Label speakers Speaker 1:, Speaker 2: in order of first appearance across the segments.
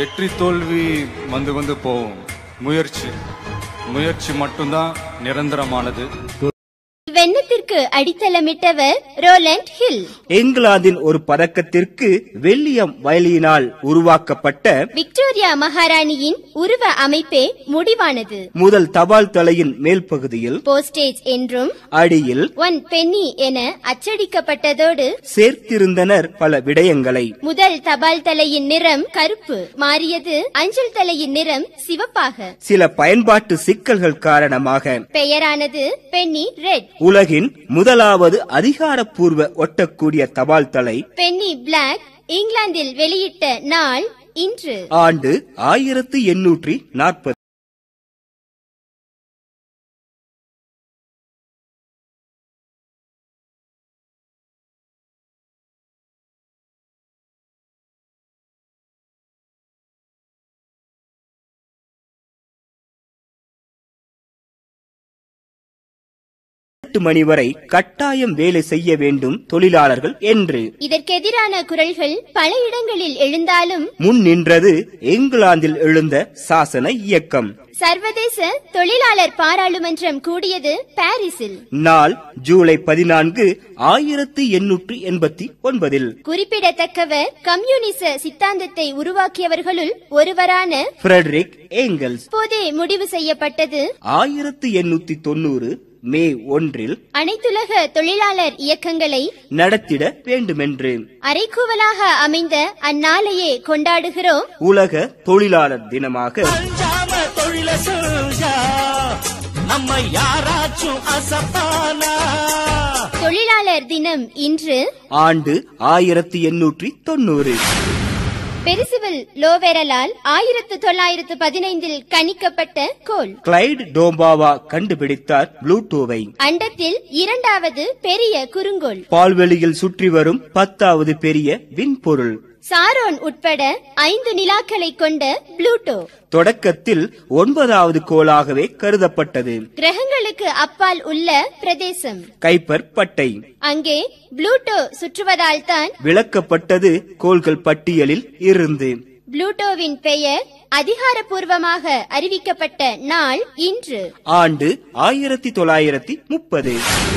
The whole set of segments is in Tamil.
Speaker 1: வெற்றி தோல்வி வந்து வந்து போகும் முயற்சி முயற்சி மட்டும்தான் நிரந்தரமானது
Speaker 2: வெண்ணத்திற்கு அடித்தளமிட்டவர் ரோலண்ட் ஹில்
Speaker 3: இங்கிலாந்தின் ஒரு பதக்கத்திற்கு வெள்ளியம் வயலியினால் உருவாக்கப்பட்ட
Speaker 2: விக்டோரியா மகாராணியின் உருவ அமைப்பே முடிவானது
Speaker 3: முதல் தபால் தலையின் மேல் பகுதியில்
Speaker 2: போஸ்டேஜ் என்றும்
Speaker 3: அடியில்
Speaker 2: ஒன் பென்னி என அச்சடிக்கப்பட்டதோடு
Speaker 3: சேர்த்திருந்தனர் பல விடயங்களை
Speaker 2: முதல் தபால் தலையின் நிறம் கருப்பு மாறியது அஞ்சல் தலையின் நிறம் சிவப்பாக
Speaker 3: சில பயன்பாட்டு சிக்கல்கள் காரணமாக
Speaker 2: பெயரானது பென்னி ரெட்
Speaker 3: உலகின் முதலாவது அதிகாரப்பூர்வ ஒட்டக்கூடிய தபால் தலை
Speaker 2: பென்னி பிளாக் இங்கிலாந்தில் வெளியிட்ட நாள் இன்று
Speaker 3: ஆண்டு ஆயிரத்து எண்ணூற்றி நாற்பது எட்டு மணி வரை கட்டாயம் வேலை செய்ய வேண்டும் தொழிலாளர்கள் என்று
Speaker 2: இதற்கெதிரான குரல்கள் பல இடங்களில் எழுந்தாலும்
Speaker 3: முன் நின்றது இங்கிலாந்தில் எழுந்த சாசன இயக்கம்
Speaker 2: சர்வதேச தொழிலாளர் பாராளுமன்றம் கூடியது பாரிஸில்
Speaker 3: நாள் ஜூலை பதினான்கு ஆயிரத்து எண்ணூற்று எண்பத்தி ஒன்பதில்
Speaker 2: குறிப்பிடத்தக்கவர் கம்யூனிச சித்தாந்தத்தை உருவாக்கியவர்களுள் ஒருவரான
Speaker 3: ஃபிரெடரிக் ஏங்கல்ஸ்
Speaker 2: போதே முடிவு செய்யப்பட்டது
Speaker 3: ஆயிரத்து எண்ணூத்தி தொண்ணூறு மே ஒன்றில்
Speaker 2: அனைத்துலக தொழிலாளர் இயக்கங்களை
Speaker 3: நடத்திட வேண்டுமென்று
Speaker 2: அரைக்கூவலாக அமைந்த அந்நாளையே கொண்டாடுகிறோம்
Speaker 3: உலக தொழிலாளர் தினமாக
Speaker 4: அஞ்சாம தொழில செஞ்சா நம்ம யாராச்சும் அசப்பானா
Speaker 2: தொழிலாளர் தினம் இன்று
Speaker 3: ஆண்டு ஆயிரத்தி எண்ணூற்றி தொண்ணூறு
Speaker 2: பெரிசிவில் லோவெரலால் ஆயிரத்து தொள்ளாயிரத்து பதினைந்தில் கணிக்கப்பட்ட கோல்
Speaker 3: கிளைட் டோம்பாவா கண்டுபிடித்தார் ப்ளூட்டோவை
Speaker 2: அண்டத்தில் இரண்டாவது பெரிய குறுங்கோள்
Speaker 3: பால்வெளியில் சுற்றி வரும் பத்தாவது பெரிய விண்பொருள்
Speaker 2: சாரோன் உட்பட ஐந்து நிலாக்களை கொண்ட புளூட்டோ
Speaker 3: தொடக்கத்தில் ஒன்பதாவது கோளாகவே கருதப்பட்டது
Speaker 2: கிரகங்களுக்கு அப்பால் உள்ள பிரதேசம்
Speaker 3: கைப்பர் பட்டை
Speaker 2: அங்கே புளூட்டோ சுற்றுவதால் தான்
Speaker 3: விளக்கப்பட்டது கோள்கள் பட்டியலில் இருந்து
Speaker 2: புளூட்டோவின் பெயர் அதிகாரப்பூர்வமாக அறிவிக்கப்பட்ட நாள் இன்று
Speaker 3: ஆண்டு ஆயிரத்தி தொள்ளாயிரத்தி முப்பது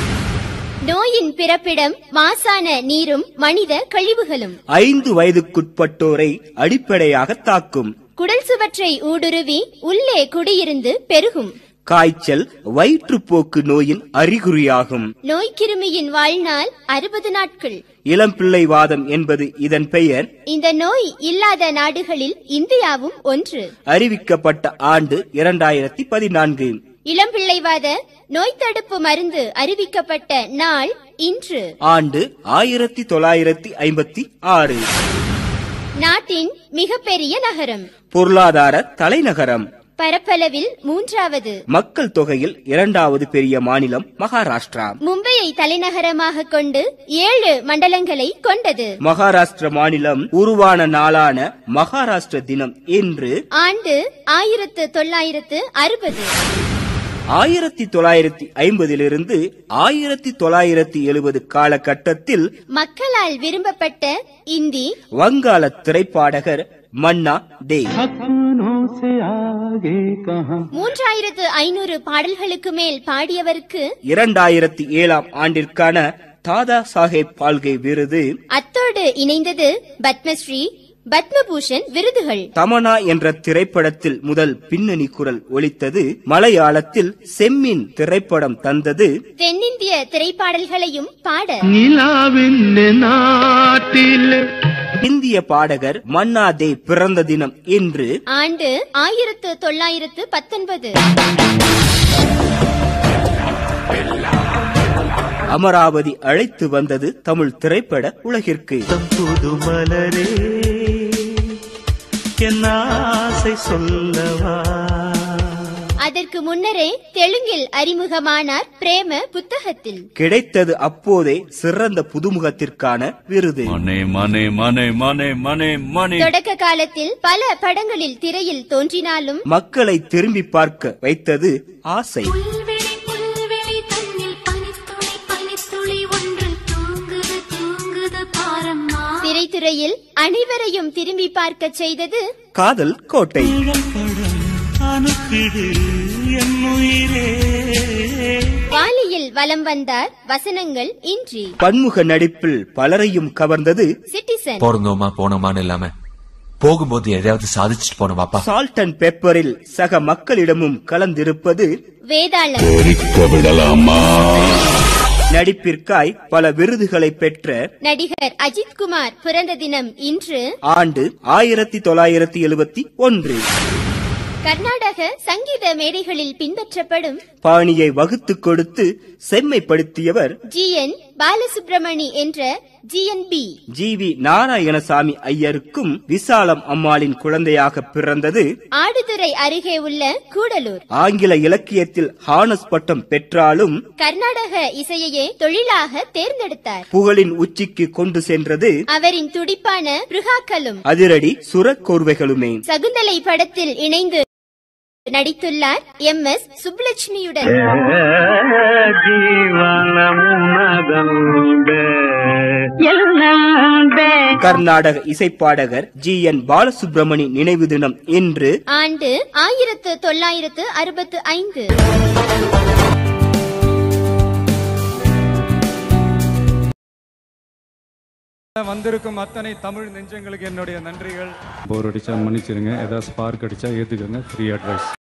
Speaker 2: நோயின் பிறப்பிடம் மாசான நீரும் மனித கழிவுகளும்
Speaker 3: ஐந்து வயதுக்குட்பட்டோரை அடிப்படையாக தாக்கும்
Speaker 2: குடல் சுவற்றை ஊடுருவி உள்ளே குடியிருந்து பெருகும்
Speaker 3: காய்ச்சல் வயிற்றுப்போக்கு நோயின் அறிகுறியாகும்
Speaker 2: நோய்க்கிருமியின் வாழ்நாள் அறுபது நாட்கள்
Speaker 3: இளம்பிள்ளை வாதம் என்பது இதன் பெயர்
Speaker 2: இந்த நோய் இல்லாத நாடுகளில் இந்தியாவும் ஒன்று
Speaker 3: அறிவிக்கப்பட்ட ஆண்டு இரண்டாயிரத்தி பதினான்கு
Speaker 2: இளம்பிள்ளைவாத நோய் தடுப்பு மருந்து அறிவிக்கப்பட்ட நாள் இன்று
Speaker 3: ஆண்டு ஆயிரத்தி தொள்ளாயிரத்தி ஐம்பத்தி ஆறு
Speaker 2: நாட்டின் மிகப்பெரிய நகரம்
Speaker 3: பொருளாதார தலைநகரம்
Speaker 2: பரப்பளவில் மூன்றாவது
Speaker 3: மக்கள் தொகையில் இரண்டாவது பெரிய மாநிலம் மகாராஷ்டிரா
Speaker 2: மும்பையை தலைநகரமாக கொண்டு ஏழு மண்டலங்களை கொண்டது
Speaker 3: மகாராஷ்டிர மாநிலம் உருவான நாளான மகாராஷ்டிர தினம் என்று
Speaker 2: ஆண்டு ஆயிரத்து தொள்ளாயிரத்து அறுபது
Speaker 3: ஆயிரத்தி தொள்ளாயிரத்தி ஐம்பதிலிருந்து ஆயிரத்தி தொள்ளாயிரத்தி எழுபது காலகட்டத்தில்
Speaker 2: மக்களால் விரும்பப்பட்ட இந்தி
Speaker 3: வங்காள திரைப்பாடகர் மன்னா டே
Speaker 5: अपनों से आगे कहाँ
Speaker 2: மூன்றாயிரத்து ஐநூறு பாடல்களுக்கு மேல் பாடியவருக்கு
Speaker 3: இரண்டாயிரத்தி ஏழாம் ஆண்டிற்கான தாதா சாஹேப் பால்கே விருது
Speaker 2: அத்தோடு இணைந்தது பத்மஸ்ரீ பத்மபூஷன் விருதுகள்
Speaker 3: தமனா என்ற திரைப்படத்தில் முதல் பின்னணி குரல் ஒலித்தது மலையாளத்தில் செம்மின் திரைப்படம் தந்தது
Speaker 2: தென்னிந்திய திரைப்பாடல்களையும் பாட
Speaker 5: നിലാവിന്റെ നാട്ടില്
Speaker 3: இந்திய பாடகர் மன்னா தே பிறந்த தினம் என்று
Speaker 2: ஆண்டு ஆயிரத்து தொள்ளாயிரத்து பத்தொன்பது
Speaker 3: அமராவதி அழைத்து வந்தது தமிழ் திரைப்பட உலகிற்கு
Speaker 4: புது மலரே என் ஆசை சொல்லவா
Speaker 2: அதற்கு முன்னரே தெலுங்கில் அறிமுகமானார் பிரேம புத்தகத்தில்
Speaker 3: கிடைத்தது அப்போதே சிறந்த புதுமுகத்திற்கான விருது
Speaker 1: மனே மனே மனே மனே மனே மனே
Speaker 2: தொடக்க காலத்தில் பல படங்களில் திரையில் தோன்றினாலும்
Speaker 3: மக்களை திரும்பி பார்க்க வைத்தது ஆசை
Speaker 6: புல்வெளி புல்வெளி தன்னில் பனித்துளி பனித்துளி ஒன்று தூங்குது தூங்குது பாரம்மா
Speaker 2: திரைத்துறை திரையில் அனைவரையும் திரும்பி பார்க்க செய்தது
Speaker 3: காதல் கோட்டை
Speaker 4: படம் அனுப்பிடு என் உயிரே
Speaker 2: வாலியில் வலம் வந்தார் வசனங்கள் இன்றி
Speaker 3: பன்முக நடிப்பில் பலரையும் கவர்ந்தது
Speaker 2: சிட்டிசன்
Speaker 7: பிறந்தோமா போனோமான்னு இல்லாம போகும்போது எதையாவது சாதிச்சுட்டு போனோமாப்பா
Speaker 3: சால்ட் அண்ட் பெப்பரில் சக மக்களிடமும் கலந்திருப்பது
Speaker 2: வேதாளம்
Speaker 3: நடிப்பிற்காய் பல விருதுகளை பெற்ற
Speaker 2: நடிகர் அஜித்குமார் பிறந்த தினம் இன்று
Speaker 3: ஆண்டு ஆயிரத்தி தொள்ளாயிரத்தி எழுபத்தி ஒன்று
Speaker 2: கர்நாடக சங்கீத மேடைகளில் பின்பற்றப்படும்
Speaker 3: பாணியை வகுத்துக் கொடுத்து செம்மைப்படுத்தியவர்
Speaker 2: ஜி என் பாலசுப்ரமணி என்ற ஜிஎன்பி
Speaker 3: ஜி வி நாராயணசாமி ஐயருக்கும் விசாலம் அம்மாளின் குழந்தையாக பிறந்தது
Speaker 2: ஆடுதுறை அருகே உள்ள கூடலூர்
Speaker 3: ஆங்கில இலக்கியத்தில் ஹானஸ் பட்டம் பெற்றாலும்
Speaker 2: கர்நாடக இசையையே தொழிலாக தேர்ந்தெடுத்தார்
Speaker 3: புகழின் உச்சிக்கு கொண்டு சென்றது
Speaker 2: அவரின் துடிப்பான பிருகாக்களும்
Speaker 3: அதிரடி சுரக்கோர்வைகளுமே
Speaker 2: சகுந்தலை படத்தில் இணைந்து நடித்துள்ளார் எம் எஸ் சுப்புலட்சுமியுடன்
Speaker 3: கர்நாடக இசைப்பாடகர் ஜி என் பாலசுப்ரமணி நினைவு தினம் இன்று
Speaker 2: ஆண்டு ஆயிரத்து தொள்ளாயிரத்து அறுபத்து ஐந்து
Speaker 1: வந்திருக்கும் அத்தனை தமிழ் நெஞ்சங்களுக்கு என்னுடைய நன்றிகள் போர் அடிச்சா மன்னிச்சிருங்க ஏதாவது ஸ்பார்க் அடிச்சா ஏத்துக்கோங்க ஃப்ரீ அட்வைஸ்